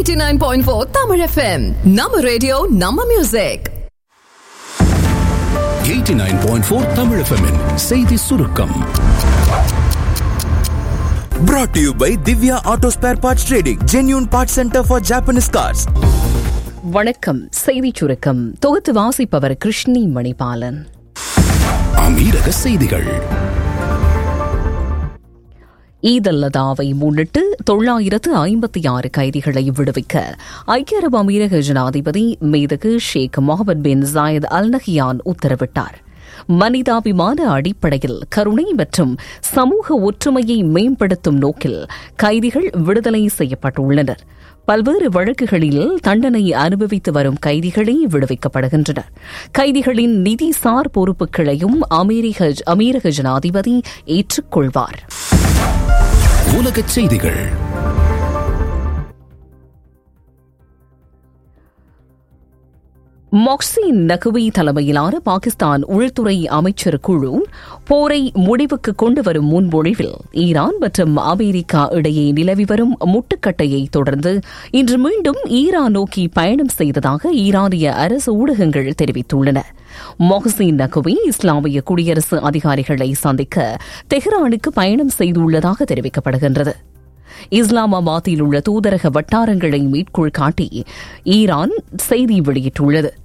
89.4 Tamil FM. நம்ம radio நம்ம music 89.4 Tamil FM -இன் செய்தி சுருக்கம் Brought to you by Divya Auto Spare Parts Trading, genuine parts center for Japanese cars. வணக்கம் செய்திச் சுருக்கம் தொகுத்து வாசிப்பவர் கிருஷ்ணி மணிபாலன் அமீரக செய்திகள் ஈத் அல் அதாவை முன்னிட்டு தொள்ளாயிரத்து ஐம்பத்தி ஆறு கைதிகளை விடுவிக்க ஐக்கிய அரபு அமீரக ஜனாதிபதி மீதகு Sheikh Mohamed bin Zayed Al Nahyan உத்தரவிட்டார் மனிதாபிமான அடிப்படையில் கருணை மற்றும் சமூக ஒற்றுமையை மேம்படுத்தும் நோக்கில் கைதிகள் விடுதலை செய்யப்பட்டுள்ளனர் பல்வேறு வழக்குகளில் தண்டனை அனுபவித்து வரும் கைதிகளே விடுவிக்கப்படுகின்றனர் கைதிகளின் நிதிசார் பொறுப்புகளையும் அமெரிக்க அமீரக ஜனாதிபதி ஏற்றுக்கொள்வார் உலகச் செய்திகள் மொக்சின் நகுவி தலைமையிலான பாகிஸ்தான் உள்துறை அமைச்சர் குழு போரை முடிவுக்கு கொண்டு வரும் முன்மொழிவில் ஈரான் மற்றும் அமெரிக்கா இடையே நிலவி வரும் முட்டுக்கட்டையை தொடர்ந்து இன்று மீண்டும் ஈரான் நோக்கி பயணம் செய்ததாக ஈரானிய அரசு ஊடகங்கள் தெரிவித்துள்ளன மொஹசின் நகுவி இஸ்லாமிய குடியரசு அதிகாரிகளை சந்திக்க தெஹ்ரானுக்கு பயணம் செய்துள்ளதாக தெரிவிக்கப்படுகின்றது இஸ்லாமாபாத்தில் உள்ள தூதரக வட்டாரங்களை மேற்கோள் காட்டி ஈரான் செய்தி வெளியிட்டுள்ளது